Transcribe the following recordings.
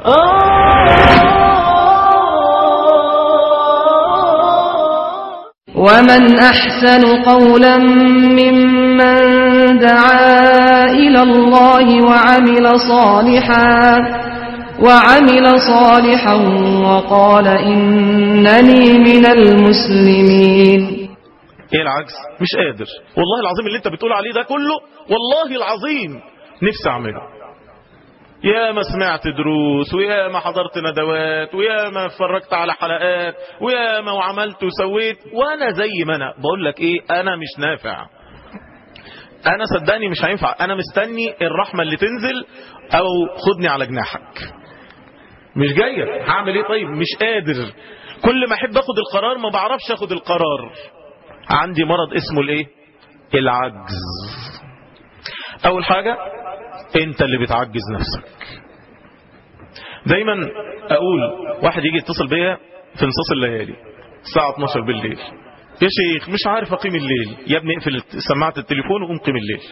ومن أحسن قولا ممن دعا إلى الله وعمل صالحا وعمل صالحا وقال إنني من المسلمين ايه العجز مش قادر والله العظيم اللي انت بتقول عليه ده كله والله العظيم نفسي اعمله يا ما سمعت دروس ويا ما حضرت ندوات ويا ما اتفرجت على حلقات ويا ما وعملت وسويت وانا زي ما انا بقول لك ايه انا مش نافع انا صدقني مش هينفع انا مستني الرحمة اللي تنزل او خدني على جناحك مش جاية هعمل ايه طيب مش قادر كل ما احب اخد القرار ما بعرفش اخد القرار عندي مرض اسمه الايه العجز اول حاجة انت اللي بتعجز نفسك دايما اقول واحد يجي يتصل بيا في نصاص الليالي الساعة 12 بالليل يا شيخ مش عارف اقيم الليل يا ابني اقفل سماعة التليفون وقوم قيم الليل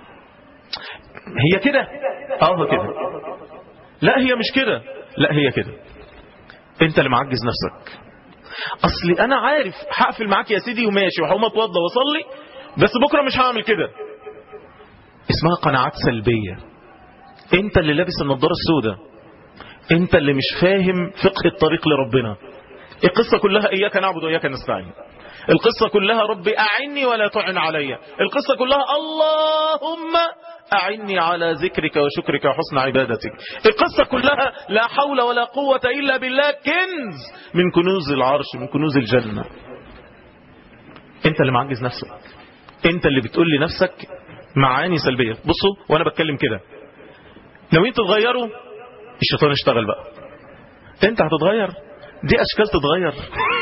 هي كده اه كده لا هي مش كده لا هي كده انت اللي معجز نفسك اصلي انا عارف هقفل معاك يا سيدي وماشي وهقوم اتوضى واصلي بس بكره مش هعمل كده اسمها قناعات سلبيه انت اللي لابس النضاره السوداء انت اللي مش فاهم فقه الطريق لربنا القصه كلها اياك نعبد واياك نستعين القصه كلها ربي اعني ولا تعن علي القصه كلها اللهم أعني على ذكرك وشكرك وحسن عبادتك القصة كلها لا حول ولا قوة إلا بالله كنز من كنوز العرش من كنوز الجنة انت اللي معجز نفسك انت اللي بتقول لنفسك معاني سلبية بصوا وانا بتكلم كده ناويين تتغيروا الشيطان اشتغل بقى انت هتتغير دي اشكال تتغير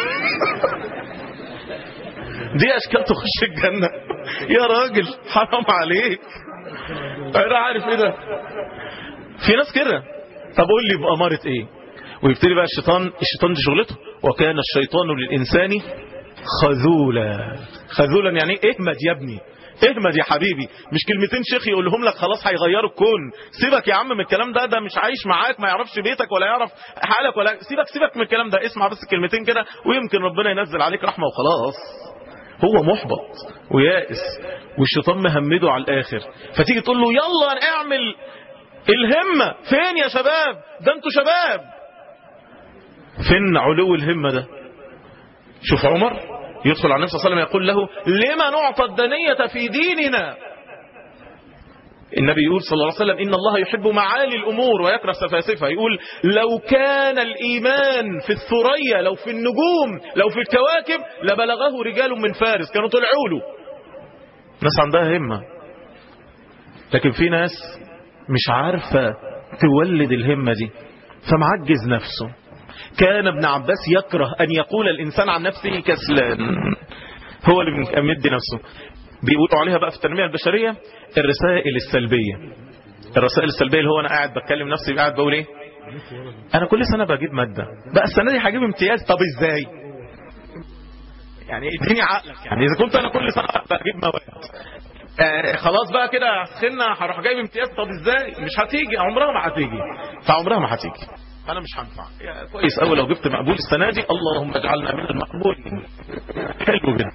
دي اشكال تخش الجنة يا راجل حرام عليك انا عارف ايه ده في ناس كده طب قول لي بأمارة ايه ويبتدي بقى الشيطان الشيطان دي شغلته وكان الشيطان للإنسان خذولا خذولا يعني ايه اهمد يا ابني اهمد يا حبيبي مش كلمتين شيخ يقولهم لك خلاص هيغيروا الكون سيبك يا عم من الكلام ده ده مش عايش معاك ما يعرفش بيتك ولا يعرف حالك ولا سيبك سيبك من الكلام ده اسمع بس كلمتين كده ويمكن ربنا ينزل عليك رحمة وخلاص هو محبط ويائس والشيطان مهمده على الآخر فتيجي تقول له يلا اعمل الهمة فين يا شباب ده انتوا شباب فين علو الهمة ده شوف عمر يدخل على النبي صلى الله عليه وسلم يقول له لما نعطى الدنية في ديننا النبي يقول صلى الله عليه وسلم إن الله يحب معالي الأمور ويكره سفاسفها يقول لو كان الإيمان في الثريا لو في النجوم لو في الكواكب لبلغه رجال من فارس كانوا طلعوا له ناس عندها همة لكن في ناس مش عارفة تولد الهمة دي فمعجز نفسه كان ابن عباس يكره أن يقول الإنسان عن نفسه كسلان هو اللي بيمد نفسه بيقولوا عليها بقى في التنمية البشرية الرسائل السلبية الرسائل السلبية اللي هو أنا قاعد بتكلم نفسي قاعد بقول إيه أنا كل سنة بجيب مادة بقى السنة دي هجيب امتياز طب إزاي يعني اديني عقلك يعني إذا كنت أنا كل سنة بجيب مواد آه خلاص بقى كده سخنا هروح جايب امتياز طب ازاي مش هتيجي عمرها ما هتيجي فعمرها ما هتيجي انا مش هنفع كويس قوي لو جبت مقبول السنه دي اللهم اجعلنا من المقبولين حلو جدا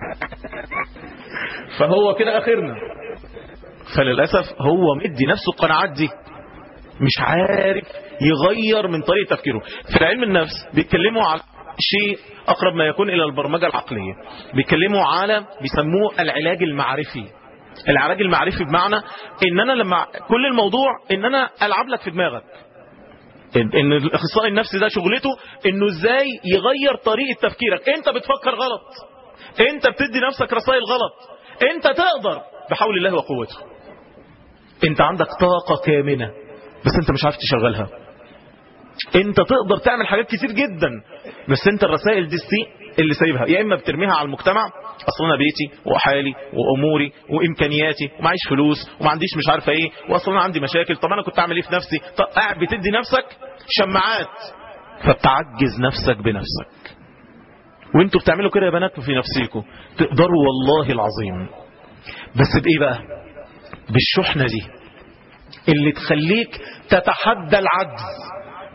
فهو كده اخرنا فللاسف هو مدي نفسه القناعات دي مش عارف يغير من طريقه تفكيره في علم النفس بيتكلموا على شيء اقرب ما يكون الى البرمجه العقليه بيتكلموا على بيسموه العلاج المعرفي العلاج المعرفي بمعنى ان انا لما كل الموضوع ان انا العب لك في دماغك ان الاخصائي النفسي ده شغلته انه ازاي يغير طريقه تفكيرك انت بتفكر غلط انت بتدي نفسك رسائل غلط انت تقدر بحول الله وقوته انت عندك طاقه كامنه بس انت مش عارف تشغلها انت تقدر تعمل حاجات كتير جدا بس انت الرسائل دي اللي سايبها يا اما بترميها على المجتمع اصل انا بيتي وحالي واموري وامكانياتي ومعيش فلوس وما عنديش مش عارفه ايه واصلا انا عندي مشاكل طب انا كنت اعمل ايه في نفسي طب قاعد بتدي نفسك شماعات فبتعجز نفسك بنفسك وانتوا بتعملوا كده يا بنات في نفسيكم تقدروا والله العظيم بس بايه بقى بالشحنه دي اللي تخليك تتحدى العجز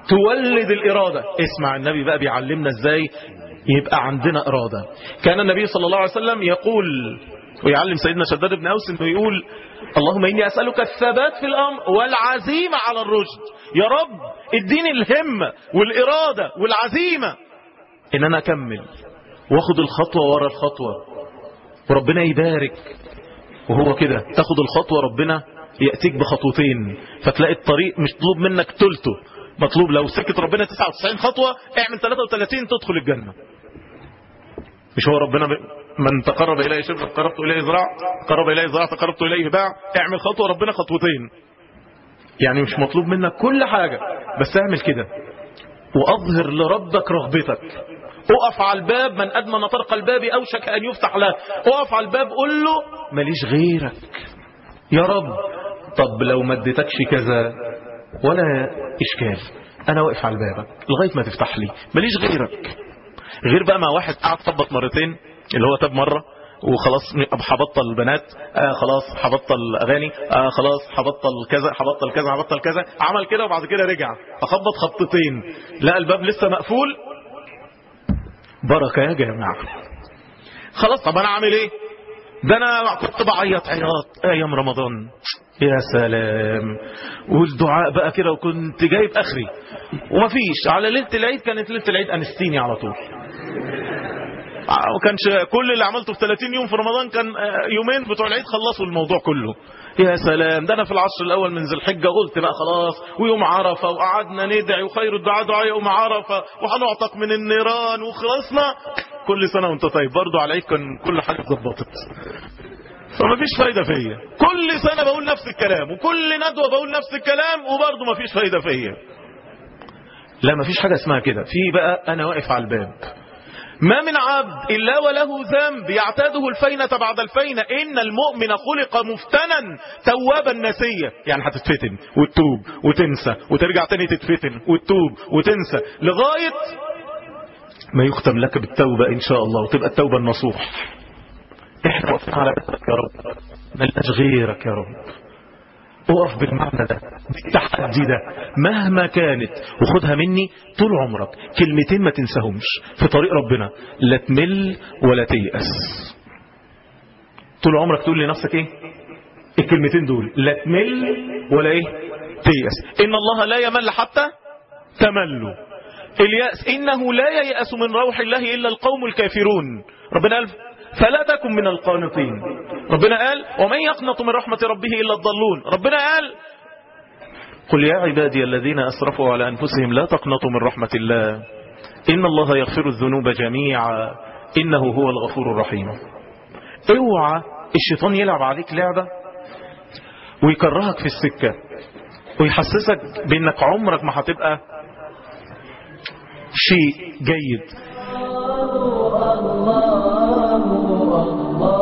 تولد الإرادة اسمع النبي بقى بيعلمنا ازاي يبقى عندنا إرادة كان النبي صلى الله عليه وسلم يقول ويعلم سيدنا شداد بن أوس انه يقول اللهم إني أسألك الثبات في الأمر والعزيمة على الرشد يا رب اديني الهمة والإرادة والعزيمة إن أنا أكمل واخد الخطوة ورا الخطوة وربنا يبارك وهو كده تاخد الخطوة ربنا يأتيك بخطوتين فتلاقي الطريق مش مطلوب منك تلته مطلوب لو سكت ربنا 99 خطوة اعمل 33 تدخل الجنة مش هو ربنا ب... من تقرب إليه شبر تقربت إليه ذراع تقرب إليه ذراع تقربت إليه باع اعمل خطوة ربنا خطوتين يعني مش مطلوب منك كل حاجة بس اعمل كده وأظهر لربك رغبتك اقف على الباب من أدمن طرق الباب أوشك أن يفتح له اقف على الباب قول له ماليش غيرك يا رب طب لو ما اديتكش كذا ولا إشكال أنا واقف على بابك لغاية ما تفتح لي ماليش غيرك غير بقى ما واحد قعد خبط مرتين اللي هو تاب مرة وخلاص هبطل البنات آه خلاص هبطل اغاني آه خلاص هبطل كذا هبطل كذا هبطل كذا عمل كده وبعد كده رجع فخبط خبطتين لقى الباب لسه مقفول بركه يا جماعه خلاص طب انا اعمل ايه ده انا كنت بعيط عياط ايام رمضان يا سلام والدعاء بقى كده وكنت جايب اخري ومفيش على ليله العيد كانت ليله العيد انستيني على طول وكانش كل اللي عملته في 30 يوم في رمضان كان يومين بتوع العيد خلصوا الموضوع كله يا سلام ده انا في العشر الاول من ذي الحجه قلت بقى خلاص ويوم عرفه وقعدنا ندعي وخير الدعاء دعاء يوم عرفه وهنعتق من النيران وخلصنا كل سنه وانت طيب برضه على العيد كان كل حاجه اتظبطت فما فيش فايده فيا كل سنه بقول نفس الكلام وكل ندوه بقول نفس الكلام وبرضه ما فيش فايده فيا لا ما فيش حاجه اسمها كده في بقى انا واقف على الباب ما من عبد إلا وله ذنب يعتاده الفينة بعد الفينة إن المؤمن خلق مفتنا توابا نسيا يعني هتتفتن وتتوب وتنسى وترجع تاني تتفتن وتتوب وتنسى لغاية ما يختم لك بالتوبة إن شاء الله وتبقى التوبة النصوح احنا واقفين على بيتك يا رب ملناش غيرك يا رب اقف بالمعنى ده بالتحدي ده مهما كانت وخدها مني طول عمرك كلمتين ما تنساهمش في طريق ربنا لا تمل ولا تيأس طول عمرك تقول لنفسك ايه الكلمتين دول لا تمل ولا ايه تيأس ان الله لا يمل حتى تملوا اليأس انه لا ييأس من روح الله الا القوم الكافرون ربنا قال فلا تكن من القانطين ربنا قال ومن يقنط من رحمة ربه إلا الضالون ربنا قال قل يا عبادي الذين أسرفوا على أنفسهم لا تقنطوا من رحمة الله إن الله يغفر الذنوب جميعا إنه هو الغفور الرحيم اوعى الشيطان يلعب عليك لعبة ويكرهك في السكة ويحسسك بأنك عمرك ما هتبقى شيء جيد الله الله